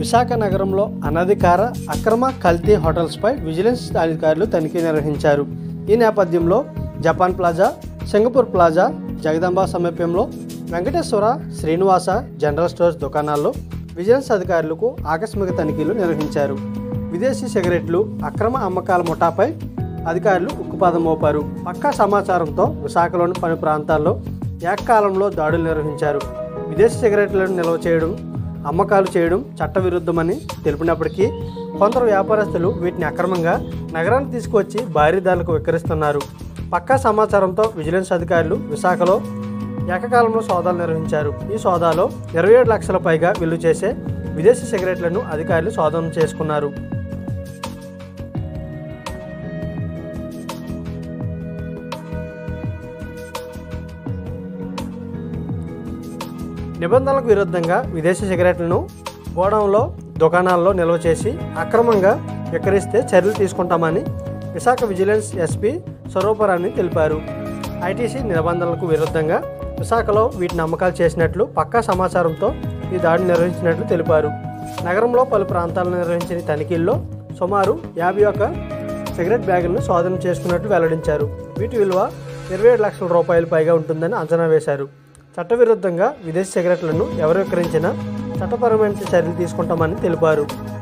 విశాఖ నగరంలో అనధికార అక్రమ కల్తీ హోటల్స్పై విజిలెన్స్ అధికారులు తనిఖీ నిర్వహించారు ఈ నేపథ్యంలో Japan plaza Singapore plaza Jagadamba సమీపంలో వెంకటేశ్వర శ్రీనివాస జనరల్ స్టోర్స్ దుకాణాల్లో విజిలెన్స్ అధికారులకు ఆకస్మిక తనిఖీలు నిర్వహించారు విదేశీ సిగరెట్లు అక్రమ అమ్మకాల ముఠాపై అధికారులు ఉక్కుపాదం మోపారు పక్కా సమాచారంతో విశాఖలోని పలు ప్రాంతాల్లో ఏకకాలంలో దాడులు నిర్వహించారు విదేశీ సిగరెట్లను నిల్వ చేయడం అమ్మకాలు చేయడం చట్టవిరుద్ధమని తెలిపినప్పటికీ కొందరు వ్యాపారస్తులు వీటిని అక్రమంగా నగరానికి తీసుకువచ్చి భారీ ధరలకు విక్రయిస్తున్నారు పక్కా సమాచారంతో విజిలెన్స్ అధికారులు విశాఖలో ఏకకాలంలో సోదాలు నిర్వహించారు ఈ సోదాలో ఇరవై ఏడు లక్షల పైగా విలువ చేసే విదేశీ సిగరెట్లను అధికారులు స్వాధీనం చేసుకున్నారు నిబంధనలకు విరుద్ధంగా విదేశీ సిగరెట్లను గోడౌన్లో దుకాణాల్లో నిల్వ చేసి అక్రమంగా విక్రయిస్తే చర్యలు తీసుకుంటామని విశాఖ విజిలెన్స్ ఎస్పీ స్వరూపరాణి తెలిపారు ఐటీసీ నిబంధనలకు విరుద్ధంగా విశాఖలో వీటిని అమ్మకాలు చేసినట్లు పక్కా సమాచారంతో ఈ దాడి నిర్వహించినట్లు తెలిపారు నగరంలో పలు ప్రాంతాలను నిర్వహించిన తనిఖీల్లో సుమారు యాభై ఒక్క సిగరెట్ బ్యాగులను స్వాధీనం చేసుకున్నట్లు వెల్లడించారు వీటి విలువ ఇరవై ఏడు లక్షల రూపాయలు పైగా ఉంటుందని అంచనా వేశారు చట్టవిరుద్ధంగా విదేశీ సిగరెట్లను ఎవరు విక్రయించినా చట్టపరమైన చర్యలు తీసుకుంటామని తెలిపారు